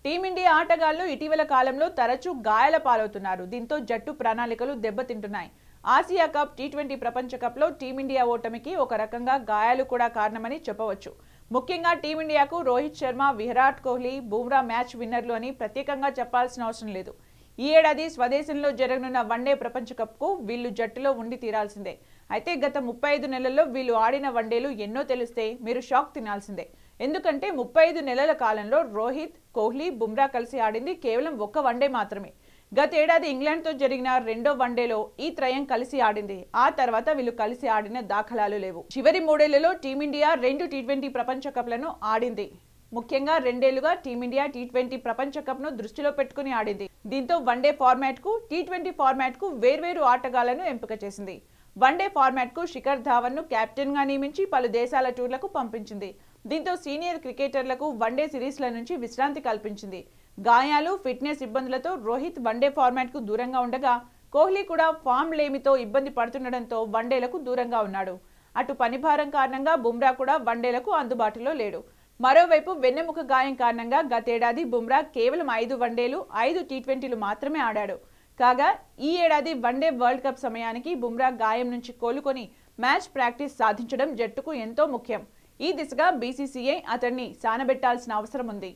team India ఆటగాళ్లు ఇటీవల కాలంలో తరచూ గాయాల పాలవుతున్నారు దీంతో జట్టు ప్రణాళికలు దెబ్బతింటున్నాయి ఆసియా కప్ టీ ట్వంటీ ప్రపంచ కప్లో టీమిండియా ఓటమికి ఒక రకంగా గాయాలు కూడా కారణమని చెప్పవచ్చు ముఖ్యంగా టీమిండియాకు రోహిత్ శర్మ విరాట్ కోహ్లీ బుమ్రా మ్యాచ్ విన్నర్లు అని ప్రత్యేకంగా చెప్పాల్సిన అవసరం లేదు ఈ ఏడాది స్వదేశంలో జరగనున్న వన్డే ప్రపంచ కప్కు వీళ్ళు జట్టులో ఉండి తీరాల్సిందే అయితే గత ముప్పై ఐదు నెలల్లో వీళ్ళు ఆడిన వన్డేలు ఎన్నో తెలిస్తే మీరు షాక్ తినాల్సిందే ఎందుకంటే ముప్పై ఐదు నెలల కాలంలో రోహిత్ కోహ్లీ బుమ్రా కలిసి ఆడింది కేవలం ఒక్క వన్డే మాత్రమే గత ఏడాది ఇంగ్లాండ్తో జరిగిన రెండో వన్డేలో ఈ త్రయం కలిసి ఆడింది ఆ తర్వాత వీళ్ళు కలిసి ఆడిన దాఖలాలు లేవు చివరి మూడేళ్లలో టీమిండియా రెండు టీ ట్వంటీ ప్రపంచ కప్లను ఆడింది ముఖ్యంగా రెండేళ్లుగా టీమిండియా టీ ట్వంటీ ప్రపంచ కప్ ను దృష్టిలో పెట్టుకుని ఆడింది దీంతో వన్డే ఫార్మాట్ కు టీ ట్వంటీ ఫార్మాట్ కు వేర్వేరు ఆటగాళ్లను ఎంపిక చేసింది వన్డే ఫార్మాట్ కు శిఖర్ ధావన్ ను కెప్టెన్ గా నియమించి పలు దేశాల టూర్లకు పంపించింది దీంతో సీనియర్ క్రికెటర్లకు వన్డే సిరీస్ల నుంచి విశ్రాంతి కల్పించింది గాయాలు ఫిట్నెస్ ఇబ్బందులతో రోహిత్ వన్డే ఫార్మాట్ కు దూరంగా ఉండగా కోహ్లీ కూడా ఫామ్ లేమితో ఇబ్బంది పడుతుండటంతో వన్డేలకు దూరంగా ఉన్నాడు అటు పనిభారం కారణంగా బుమ్రా కూడా వన్డేలకు అందుబాటులో లేడు మరోవైపు వెన్నెముక గాయం కారణంగా గతేడాది బుమ్రా కేవలం ఐదు వన్డేలు ఐదు టీ ట్వంటీలు మాత్రమే ఆడాడు కాగా ఈ ఏడాది వన్డే వరల్డ్ కప్ సమయానికి బుమ్రా గాయం నుంచి కోలుకొని మ్యాచ్ ప్రాక్టీస్ సాధించడం జట్టుకు ఎంతో ముఖ్యం ఈ దిశగా బీసీసీఐ అతన్ని సానబెట్టాల్సిన అవసరం ఉంది